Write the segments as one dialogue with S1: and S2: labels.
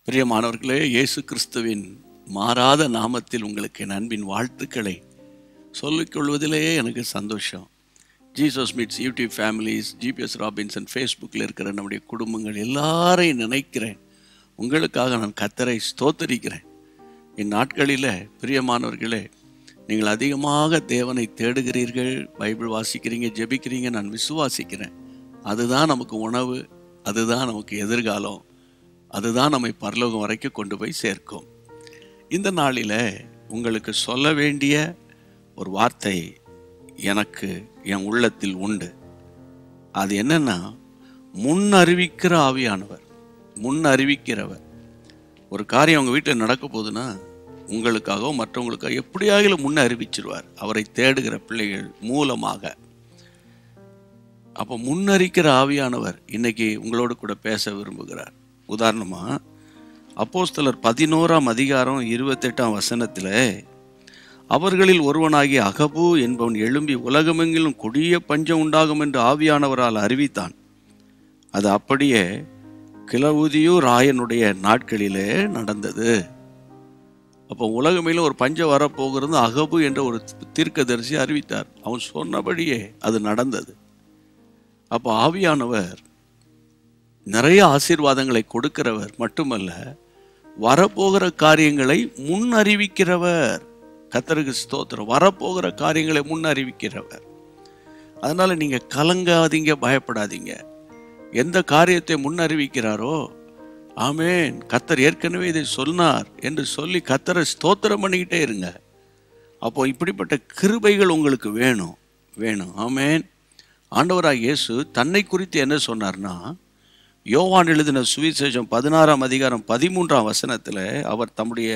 S1: பிரியமானவர்களே இயேசு கிறிஸ்துவின் மாறாத நாமத்தில் உங்களுக்கு என் அன்பின் வாழ்த்துக்களை சொல்லிக் கொள்வதிலேயே எனக்கு சந்தோஷம் Jesus meets YouTube families GPS Robinson ஃபேஸ்புக்கில் இருக்கிற நம்முடைய குடும்பங்கள் எல்லாரையும் நினைக்கிறேன் உங்களுக்காக நான் கத்தரை ஸ்தோத்தரிக்கிறேன் இந்நாட்களில் பிரியமானவர்களே நீங்கள் அதிகமாக தேவனை தேடுகிறீர்கள் பைபிள் வாசிக்கிறீங்க ஜெபிக்கிறீங்க நான் விசுவாசிக்கிறேன் அதுதான் நமக்கு உணவு அதுதான் நமக்கு எதிர்காலம் அதுதான் நம்மை பரலோகம் வரைக்கும் கொண்டு போய் சேர்க்கும் இந்த நாளில் உங்களுக்கு சொல்ல வேண்டிய ஒரு வார்த்தை எனக்கு என் உள்ளத்தில் உண்டு அது என்னன்னா முன் அறிவிக்கிற ஆவியானவர் முன் அறிவிக்கிறவர் ஒரு காரியம் உங்கள் வீட்டில் நடக்க போகுதுன்னா உங்களுக்காகவோ மற்றவங்களுக்காக எப்படியாகிலும் முன்ன அறிவிச்சிருவார் அவரை தேடுகிற பிள்ளைகள் மூலமாக அப்போ முன்னறிக்கிற ஆவியானவர் இன்னைக்கு உங்களோடு கூட பேச விரும்புகிறார் உதாரணமா அப்போஸ்தலர் பதினோராம் அதிகாரம் இருபத்தெட்டாம் வசனத்தில் அவர்களில் ஒருவனாகிய அகபு என்பவன் எழும்பி உலகமெங்கிலும் கொடிய பஞ்சம் உண்டாகும் என்று ஆவியானவரால் அறிவித்தான் அது அப்படியே கிளவுதியூர் ராயனுடைய நாட்களிலே நடந்தது அப்போ உலகமையிலும் ஒரு பஞ்சம் வரப்போகிறது அகபு என்ற ஒரு தீர்க்கதரிசி அறிவித்தார் அவன் சொன்னபடியே அது நடந்தது அப்போ ஆவியானவர் நிறைய ஆசீர்வாதங்களை கொடுக்கிறவர் மட்டுமல்ல வரப்போகிற காரியங்களை முன் அறிவிக்கிறவர் கத்தருக்கு ஸ்தோத்திரம் வரப்போகிற காரியங்களை முன் அறிவிக்கிறவர் அதனால நீங்க கலங்காதீங்க பயப்படாதீங்க எந்த காரியத்தை முன் அறிவிக்கிறாரோ ஆமேன் கத்தர் ஏற்கனவே இதை சொன்னார் என்று சொல்லி கத்தரை ஸ்தோத்திரம் பண்ணிக்கிட்டே இருங்க அப்போ இப்படிப்பட்ட கிருபைகள் உங்களுக்கு வேணும் வேணும் ஆமேன் ஆண்டவராக இயேசு தன்னை குறித்து என்ன சொன்னார்னா யோவான் எழுதின சுவிசேஷம் பதினாறாம் அதிகாரம் பதிமூன்றாம் வசனத்தில் அவர் தம்முடைய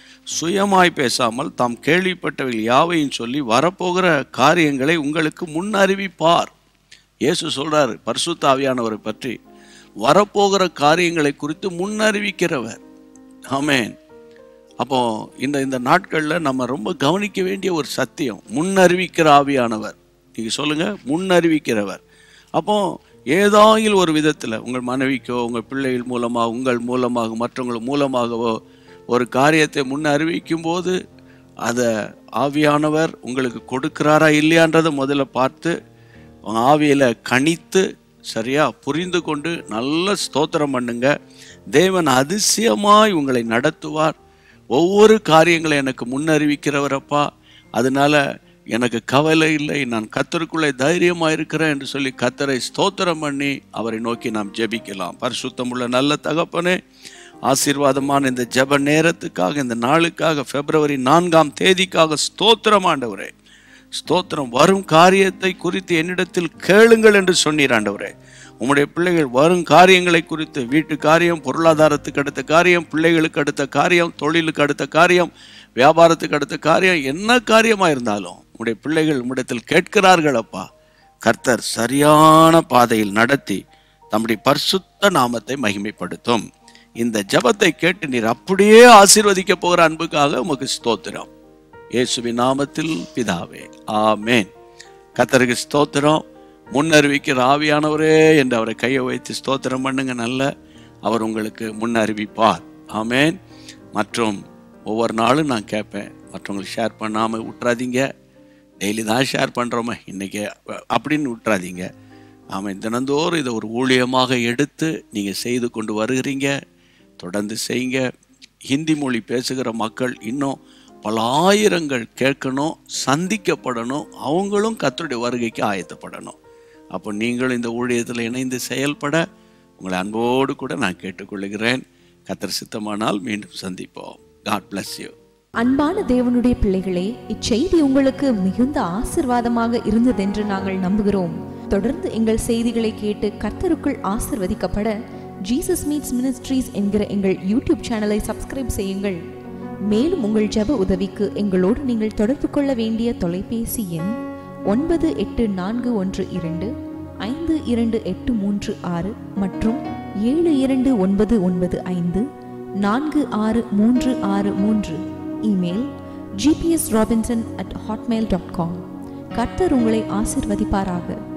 S1: சுயமாய் பேசாமல் தாம் கேள்விப்பட்டவைகள் யாவையும் சொல்லி வரப்போகிற காரியங்களை உங்களுக்கு முன் அறிவிப்பார் இயேசு சொல்றார் பரிசுத்த ஆவியானவரை பற்றி வரப்போகிற காரியங்களை குறித்து முன் அறிவிக்கிறவர் ஆமேன் அப்போ இந்த இந்த நாட்களில் நம்ம ரொம்ப கவனிக்க வேண்டிய ஒரு சத்தியம் முன் அறிவிக்கிற ஆவியானவர் நீங்க சொல்லுங்க முன் அறிவிக்கிறவர் அப்போ ஏதாயில் ஒரு விதத்தில் உங்கள் மனைவிக்கோ உங்கள் பிள்ளைகள் மூலமாக உங்கள் மூலமாக மற்றவங்கள் மூலமாகவோ ஒரு காரியத்தை முன் அறிவிக்கும் போது அதை ஆவியானவர் உங்களுக்கு கொடுக்கிறாரா இல்லையான்றதை முதல்ல பார்த்து உங்க ஆவியில கணித்து சரியா புரிந்து கொண்டு நல்ல ஸ்தோத்திரம் பண்ணுங்க தேவன் அதிசயமாய் உங்களை நடத்துவார் ஒவ்வொரு காரியங்களை எனக்கு முன்னறிவிக்கிறவரப்பா அதனால எனக்கு கவலை இல்லை நான் கத்தருக்குள்ளே தைரியமா இருக்கிறேன் என்று சொல்லி கத்தரை ஸ்தோத்திரம் பண்ணி அவரை நோக்கி நாம் ஜெபிக்கலாம் பரிசுத்தமுள்ள நல்ல தகப்பனே ஆசீர்வாதமான இந்த ஜெப நேரத்துக்காக இந்த நாளுக்காக பிப்ரவரி நான்காம் தேதிக்காக ஸ்தோத்திரம் ஆண்டவரே ஸ்தோத்திரம் வரும் காரியத்தை குறித்து என்னிடத்தில் கேளுங்கள் என்று சொன்னீர் ஆண்டவரே உம்முடைய பிள்ளைகள் வரும் காரியங்களை குறித்து வீட்டு காரியம் பொருளாதாரத்துக்கு அடுத்த காரியம் பிள்ளைகளுக்கு அடுத்த காரியம் தொழிலுக்கு அடுத்த காரியம் வியாபாரத்துக்கு அடுத்த காரியம் என்ன காரியமா இருந்தாலும் உம்முடைய பிள்ளைகள் உம்மிடத்தில் கேட்கிறார்கள் அப்பா கர்த்தர் சரியான பாதையில் நடத்தி தம்முடைய பரிசுத்த நாமத்தை மகிமைப்படுத்தும் இந்த ஜபத்தை கேட்டு நீர் அப்படியே ஆசீர்வதிக்க போகிற அன்புக்காக உமக்கு ஸ்தோத்திரம் இயேசுவின் நாமத்தில் பிதாவே ஆமேன் கத்தருக்கு ஸ்தோத்திரம் முன்னறிவிக்கிற ஆவியானவரே என்று அவரை கையை வைத்து ஸ்தோத்திரம் பண்ணுங்க நல்ல அவர் உங்களுக்கு முன்னறிவிப்பார் ஆமேன் மற்றும் ஒவ்வொரு நாளும் நான் கேட்பேன் மற்றவங்களுக்கு ஷேர் பண்ணாமல் விட்றாதீங்க டெய்லி தான் ஷேர் பண்ணுறோமே இன்றைக்கி அப்படின்னு விட்றாதீங்க ஆமாம் தினந்தோறும் இதை ஒரு ஊழியமாக எடுத்து நீங்கள் செய்து கொண்டு வருகிறீங்க தொடர்ந்து செய்யுங்க ஹிந்தி மொழி பேசுகிற மக்கள் இன்னும் பல ஆயிரங்கள் கேட்கணும் சந்திக்கப்படணும் அவங்களும் கத்தருடைய வருகைக்கு ஆயத்தப்படணும் அப்போ நீங்களும் இந்த ஊழியத்தில் இணைந்து செயல்பட உங்களை அன்போடு கூட நான் கேட்டுக்கொள்கிறேன் கத்தர் சித்தமானால் மீண்டும் சந்திப்போம் காட் bless யூ
S2: அன்பான தேவனுடைய பிள்ளைகளே இச்செய்தி உங்களுக்கு மிகுந்த ஆசிர்வாதமாக இருந்ததென்று நாங்கள் நம்புகிறோம் தொடர்ந்து எங்கள் செய்திகளை கேட்டு கர்த்தருக்குள் ஆசிர்வதிக்கப்பட ஜீசஸ் மீட்ஸ் மினிஸ்ட்ரீஸ் என்கிற எங்கள் யூடியூப் சேனலை சப்ஸ்கிரைப் செய்யுங்கள் மேலும் உங்கள் ஜெப உதவிக்கு எங்களோடு நீங்கள் தொடர்பு கொள்ள வேண்டிய தொலைபேசி எண் ஒன்பது எட்டு நான்கு ஒன்று இரண்டு ஐந்து இரண்டு எட்டு மூன்று ஆறு மற்றும் ஏழு இரண்டு ஒன்பது ஒன்பது ஐந்து நான்கு ஆறு மூன்று ஆறு மூன்று email GPS Robinson at Hotmail dot com கர்த்தர் உங்களை ஆசிர்வதிப்பாராக